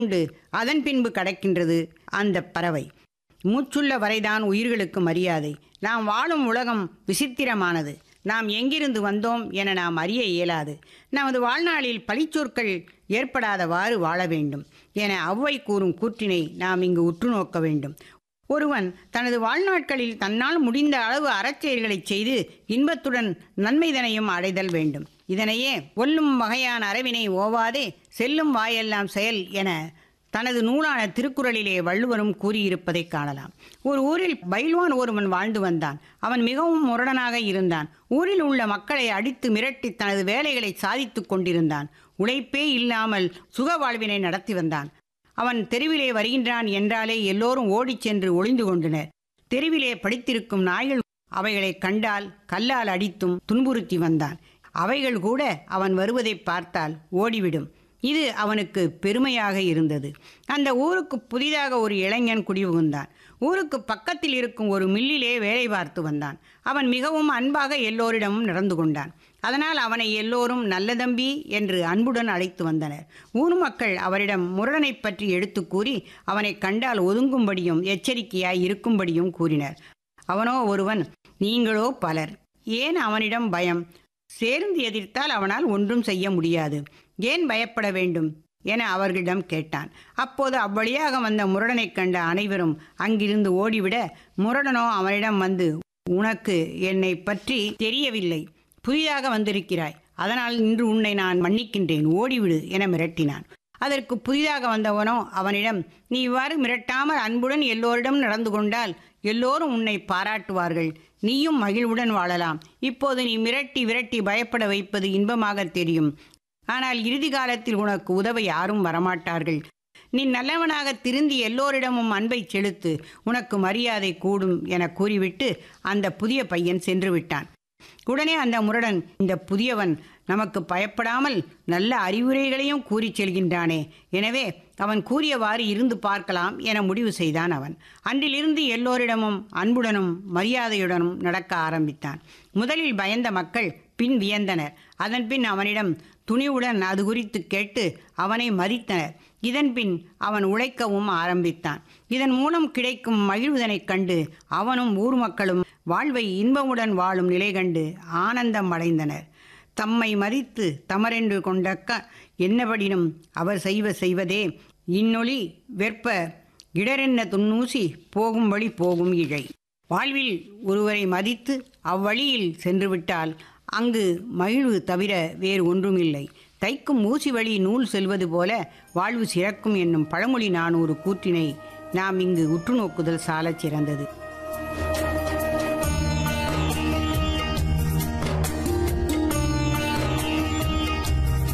உண்டு அதன் பின்பு கடக்கின்றது அந்த பறவை மூச்சுள்ள வரைதான் உயிர்களுக்கு மரியாதை நாம் வாழும் உலகம் விசித்திரமானது நாம் எங்கிருந்து வந்தோம் என நாம் அறிய இயலாது நமது வாழ்நாளில் பழிச்சொற்கள் ஏற்படாதவாறு வாழ வேண்டும் என ஔவை கூறும் கூற்றினை நாம் இங்கு உற்று நோக்க வேண்டும் ஒருவன் தனது வாழ்நாட்களில் தன்னால் முடிந்த அளவு அறச்செயல்களைச் செய்து இன்பத்துடன் நன்மைதனையும் அடைதல் வேண்டும் இதனையே ஒல்லும் வகையான அறவினை ஓவாதே செல்லும் வாயெல்லாம் செயல் என தனது நூலான திருக்குறளிலே வள்ளுவரும் கூறியிருப்பதை காணலாம் ஒரு ஊரில் பயில்வான் ஒருவன் வாழ்ந்து வந்தான் அவன் மிகவும் முரடனாக இருந்தான் ஊரில் உள்ள மக்களை அடித்து மிரட்டி தனது வேலைகளை சாதித்துக் கொண்டிருந்தான் உழைப்பே இல்லாமல் சுக வாழ்வினை நடத்தி வந்தான் அவன் தெருவிலே வருகின்றான் என்றாலே எல்லோரும் ஓடிச் சென்று ஒளிந்து கொண்டனர் தெருவிலே படித்திருக்கும் நாய்கள் அவைகளைக் கண்டால் கல்லால் அடித்தும் துன்புறுத்தி வந்தான் அவைகள் கூட அவன் வருவதை பார்த்தால் ஓடிவிடும் இது அவனுக்கு பெருமையாக இருந்தது அந்த ஊருக்கு புதிதாக ஒரு இளைஞன் குடிபுகுந்தான் ஊருக்கு பக்கத்தில் இருக்கும் ஒரு மில்லிலே வேலை பார்த்து வந்தான் அவன் மிகவும் அன்பாக எல்லோரிடமும் நடந்து கொண்டான் அதனால் அவனை எல்லோரும் நல்ல தம்பி என்று அன்புடன் அழைத்து வந்தனர் ஊர் மக்கள் அவரிடம் முரடனைப் பற்றி எடுத்து கூறி அவனை கண்டால் ஒதுங்கும்படியும் எச்சரிக்கையாய் இருக்கும்படியும் கூறினர் அவனோ ஒருவன் நீங்களோ பலர் ஏன் அவனிடம் பயம் சேர்ந்து எதிர்த்தால் அவனால் ஒன்றும் செய்ய முடியாது ஏன் பயப்பட வேண்டும் என அவர்களிடம் கேட்டான் அப்போது அவ்வழியாக வந்த முரடனைக் கண்ட அனைவரும் அங்கிருந்து ஓடிவிட முரடனோ அவனிடம் வந்து உனக்கு என்னை பற்றி தெரியவில்லை புதிதாக வந்திருக்கிறாய் அதனால் இன்று உன்னை நான் மன்னிக்கின்றேன் ஓடிவிடு என மிரட்டினான் அதற்கு புதிதாக வந்தவனோ அவனிடம் நீ இவ்வாறு மிரட்டாமல் அன்புடன் எல்லோரிடம் நடந்து கொண்டால் எல்லோரும் உன்னை பாராட்டுவார்கள் நீயும் மகிழ்வுடன் வாழலாம் இப்போது நீ மிரட்டி விரட்டி பயப்பட வைப்பது இன்பமாக தெரியும் ஆனால் இறுதி காலத்தில் உனக்கு உதவ யாரும் வரமாட்டார்கள் நீ நல்லவனாக திருந்தி எல்லோரிடமும் அன்பை செலுத்து உனக்கு மரியாதை கூடும் என கூறிவிட்டு அந்த புதிய பையன் சென்று விட்டான் உடனே அந்த முரடன் இந்த புதியவன் நமக்கு பயப்படாமல் நல்ல அறிவுரைகளையும் கூறிச் செல்கின்றானே எனவே அவன் கூறியவாறு இருந்து பார்க்கலாம் என முடிவு செய்தான் அவன் அன்றிலிருந்து எல்லோரிடமும் அன்புடனும் மரியாதையுடனும் நடக்க ஆரம்பித்தான் முதலில் பயந்த மக்கள் பின் வியந்தனர் அதன்பின் அவனிடம் துணிவுடன் அது குறித்து கேட்டு அவனை மதித்தனர் இதன்பின் அவன் உழைக்கவும் ஆரம்பித்தான் இதன் மூலம் கிடைக்கும் மகிழ்வுதனைக் கண்டு அவனும் ஊர் மக்களும் வாழ்வை இன்பமுடன் வாழும் நிலை கண்டு ஆனந்தம் அடைந்தனர் தம்மை மதித்து தமரென்று கொண்டக்க என்னபடினும் அவர் செய்வ செய்வதே இந்நொழி வெற்ப இடரென்ன துன்னூசி போகும் வழி போகும் இழை வாழ்வில் ஒருவரை மதித்து அவ்வழியில் சென்றுவிட்டால் அங்கு மகிழ்வு தவிர வேறு ஒன்றுமில்லை தைக்கும் ஊசி வழி நூல் செல்வது போல வாழ்வு சிறக்கும் என்னும் பழமொழி நானூறு கூற்றினை நாம் இங்கு உற்று நோக்குதல் சாலச் சிறந்தது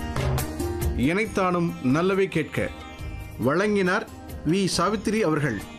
இணைத்தானும் நல்லவை கேட்க வழங்கினார் வி சாவித்திரி அவர்கள்